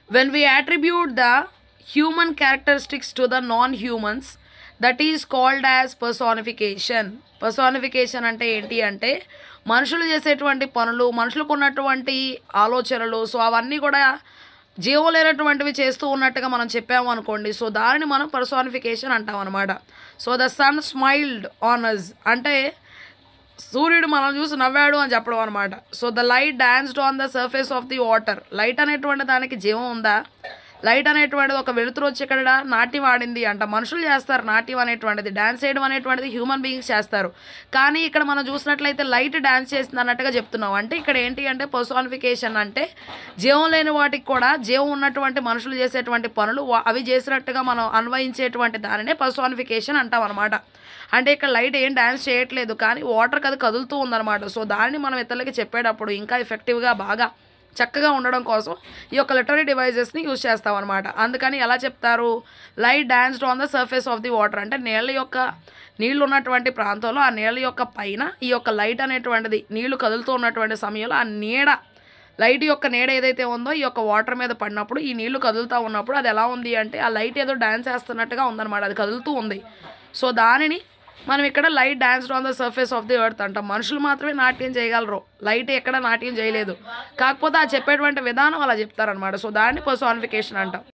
when we attribute the human characteristics to the non-humans that is called as personification personification అంటే ఏంటి అంటే మనుషులు చేసేటువంటి పనులు మనుషులకు ఉన్నటువంటి ఆలోచనలు సో అవన్నీ కూడా జీవం లేనటువంటివి చేస్తూ ఉన్నట్టుగా మనం చెప్పాము అనుకోండి సో దానిని మనం పర్సానిఫికేషన్ అంటాం అనమాట so the sun smiled on us అంటే సూర్యుడు మనం చూసి నవ్వాడు అని చెప్పడం అనమాట so the light danced on the surface of the water light అనేటువంటి దానికి జీవం ఉందా లైట్ అనేటువంటిది ఒక వెలుతురు వచ్చి ఇక్కడ నాట్యం ఆడింది అంట మనుషులు చేస్తారు నాట్యం అనేటువంటిది డాన్స్ చేయడం అనేటువంటిది హ్యూమన్ బీయింగ్స్ చేస్తారు కానీ ఇక్కడ మనం చూసినట్లయితే లైట్ డాన్స్ చేసింది అన్నట్టుగా చెప్తున్నాం అంటే ఇక్కడ ఏంటి అంటే పర్సానిఫికేషన్ అంటే జీవం లేని వాటికి కూడా జీవం ఉన్నటువంటి మనుషులు చేసేటువంటి పనులు వా- అవి చేసినట్టుగా మనం అన్వయించేటువంటి దానినే పర్సానిఫికేషన్ అంటాం అనమాట అంటే ఇక్కడ లైట్ ఏం డ్యాన్స్ చేయట్లేదు కానీ వాటర్కి అది కదులుతూ ఉందన్నమాట సో దాన్ని మనం ఇతరులకి చెప్పేటప్పుడు ఇంకా ఎఫెక్టివ్గా బాగా చక్కగా ఉండడం కోసం ఈ యొక్క లిటరీ డివైజెస్ని యూజ్ చేస్తాం అనమాట అందుకని ఎలా చెప్తారు light danced on the surface of the water అంటే నీళ్ళ యొక్క నీళ్లు ఉన్నటువంటి ప్రాంతంలో ఆ నీళ్ళ యొక్క పైన ఈ యొక్క లైట్ అనేటువంటిది నీళ్లు కదులుతూ ఉన్నటువంటి సమయంలో ఆ నీడ లైట్ యొక్క నీడ ఏదైతే ఉందో ఈ యొక్క వాటర్ మీద పడినప్పుడు ఈ నీళ్లు కదులుతూ ఉన్నప్పుడు అది ఎలా ఉంది అంటే ఆ లైట్ ఏదో డాన్స్ వేస్తున్నట్టుగా ఉందన్నమాట అది కదులుతూ ఉంది సో దానిని మనం ఇక్కడ light danced on the surface of the earth అంటాం మనుషులు మాత్రమే నాట్యం చేయగలరు లైట్ ఎక్కడ నాట్యం చేయలేదు కాకపోతే ఆ చెప్పేటువంటి విధానం అలా చెప్తారనమాట సో దాన్ని పర్సానిఫికేషన్ అంటాం